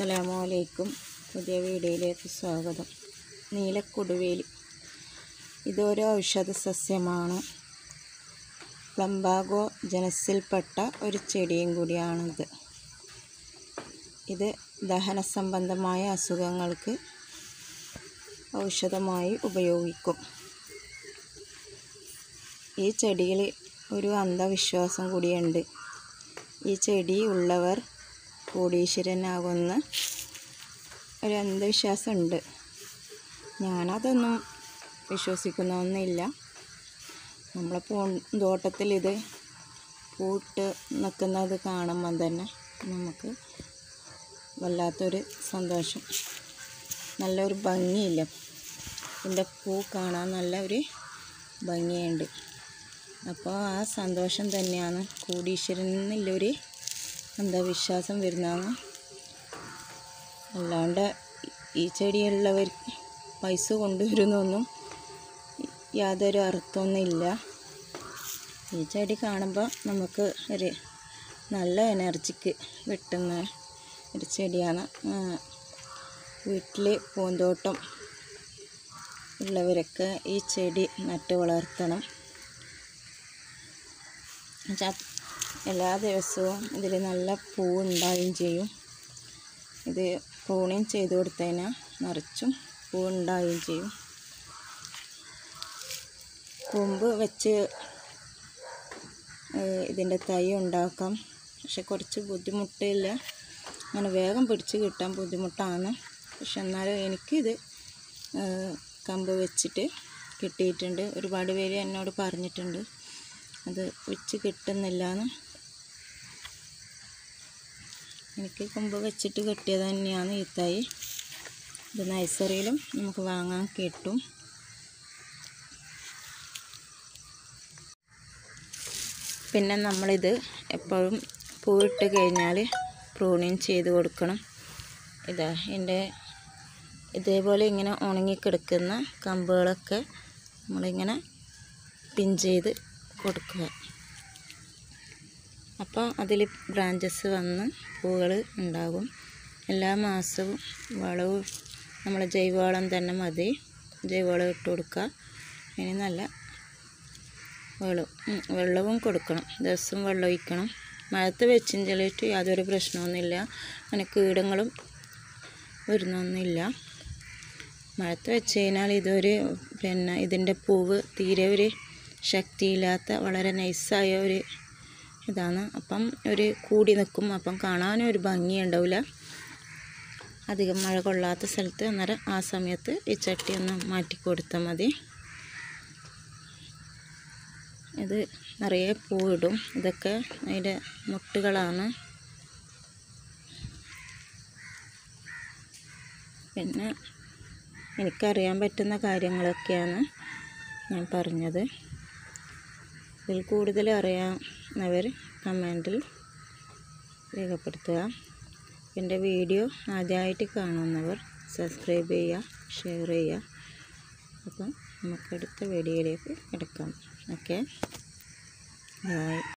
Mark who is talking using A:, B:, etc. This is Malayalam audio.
A: അസ്സലാമു അലൈക്കും പുതിയ വീഡിയോയിലേക്ക് സ്വാഗതം നീലക്കൊടുവേലി ഇതൊരു ഔഷധ സസ്യമാണ് പ്ലംബാഗോ ജനസിൽപ്പെട്ട ഒരു ചെടിയും കൂടിയാണിത് ഇത് ദഹന സംബന്ധമായ അസുഖങ്ങൾക്ക് ഔഷധമായി ഉപയോഗിക്കും ഈ ചെടിയിൽ ഒരു അന്ധവിശ്വാസം കൂടിയുണ്ട് ഈ ചെടി ഉള്ളവർ കോടീശ്വരനാകുന്ന ഒരു അന്ധവിശ്വാസമുണ്ട് ഞാനതൊന്നും വിശ്വസിക്കുന്നൊന്നുമില്ല നമ്മളെ പൂന്തോട്ടത്തിൽ ഇത് പൂട്ട് നിൽക്കുന്നത് കാണുമ്പം തന്നെ നമുക്ക് വല്ലാത്തൊരു സന്തോഷം നല്ലൊരു ഭംഗിയില്ല ഇതിൻ്റെ പൂ കാണാൻ നല്ല ഒരു ഭംഗിയുണ്ട് അപ്പോൾ ആ സന്തോഷം തന്നെയാണ് കോടീശ്വരനിലൊരു അന്ധവിശ്വാസം വരുന്നതാണ് അല്ലാണ്ട് ഈ ചെടിയുള്ളവർ പൈസ കൊണ്ടുവരുന്നൊന്നും യാതൊരു അർത്ഥമൊന്നുമില്ല ഈ ചെടി കാണുമ്പോൾ നമുക്ക് ഒരു നല്ല എനർജിക്ക് കിട്ടുന്ന ഒരു ചെടിയാണ് വീട്ടിൽ പൂന്തോട്ടം ഉള്ളവരൊക്കെ ഈ ചെടി നട്ട് വളർത്തണം എന്നുവെച്ചാൽ എല്ലാ ദിവസവും ഇതിൽ നല്ല പൂ ഉണ്ടാവുകയും ചെയ്യും ഇത് പ്രൂണിങ് ചെയ്ത് കൊടുത്തതിനാൽ നിറച്ചും പൂ ഉണ്ടാവുകയും ചെയ്യും കൊമ്പ് വെച്ച് ഇതിൻ്റെ തൈ ഉണ്ടാക്കാം പക്ഷെ കുറച്ച് ബുദ്ധിമുട്ടില്ല അങ്ങനെ വേഗം പിടിച്ച് കിട്ടാൻ ബുദ്ധിമുട്ടാണ് പക്ഷെ എന്നാലും എനിക്കിത് കമ്പ് വെച്ചിട്ട് കിട്ടിയിട്ടുണ്ട് ഒരുപാട് പേര് എന്നോട് പറഞ്ഞിട്ടുണ്ട് അത് വെച്ച് കിട്ടുന്നില്ല എന്ന് എനിക്ക് കൊമ്പ് വെച്ചിട്ട് കിട്ടിയത് തന്നെയാണ് ഈ തൈ ഇത് നഴ്സറിയിലും നമുക്ക് വാങ്ങാൻ കിട്ടും പിന്നെ നമ്മളിത് എപ്പോഴും പൂവിട്ട് കഴിഞ്ഞാൽ പ്രൂണിങ് ചെയ്ത് കൊടുക്കണം ഇതാ എൻ്റെ ഇതേപോലെ ഇങ്ങനെ ഉണങ്ങിക്കിടക്കുന്ന കമ്പുകളൊക്കെ നമ്മളിങ്ങനെ പിൻ ചെയ്ത് കൊടുക്കുക അപ്പോൾ അതിൽ ബ്രാഞ്ചസ് വന്ന് പൂകൾ ഉണ്ടാകും എല്ലാ മാസവും വളവും നമ്മൾ ജൈവവളം തന്നെ മതി ജൈവവളം ഇട്ട് കൊടുക്കുക ഇനി നല്ല വെള്ളം വെള്ളവും കൊടുക്കണം ദിവസവും വെള്ളം ഒഴിക്കണം മഴത്ത് വെച്ചിട്ട് യാതൊരു പ്രശ്നമൊന്നുമില്ല അങ്ങനെ കീടങ്ങളും വരുന്നൊന്നുമില്ല മഴത്ത് വെച്ച് കഴിഞ്ഞാൽ ഇതൊരു പിന്നെ ഇതിൻ്റെ പൂവ് തീരെ ഒരു ശക്തിയില്ലാത്ത വളരെ നൈസായ ഒരു ഇതാണ് അപ്പം ഒരു കൂടി നിൽക്കും അപ്പം കാണാനും ഒരു ഭംഗി ഉണ്ടാവില്ല അധികം മഴ കൊള്ളാത്ത സ്ഥലത്ത് അന്നേരം ആ സമയത്ത് ഈ ചട്ടി ഒന്ന് മാറ്റി കൊടുത്താൽ മതി ഇത് നിറയെ പൂവിടും ഇതൊക്കെ അതിൻ്റെ മുട്ടുകളാണ് പിന്നെ എനിക്കറിയാൻ പറ്റുന്ന കാര്യങ്ങളൊക്കെയാണ് ഞാൻ പറഞ്ഞത് ഇതിൽ കൂടുതൽ അറിയാവുന്നവർ കമൻറ്റിൽ രേഖപ്പെടുത്തുക എൻ്റെ വീഡിയോ ആദ്യമായിട്ട് കാണുന്നവർ സബ്സ്ക്രൈബ് ചെയ്യുക ഷെയർ ചെയ്യുക അപ്പം നമുക്ക് അടുത്ത വീഡിയോയിലേക്ക് എടുക്കാം ഓക്കെ ബായ്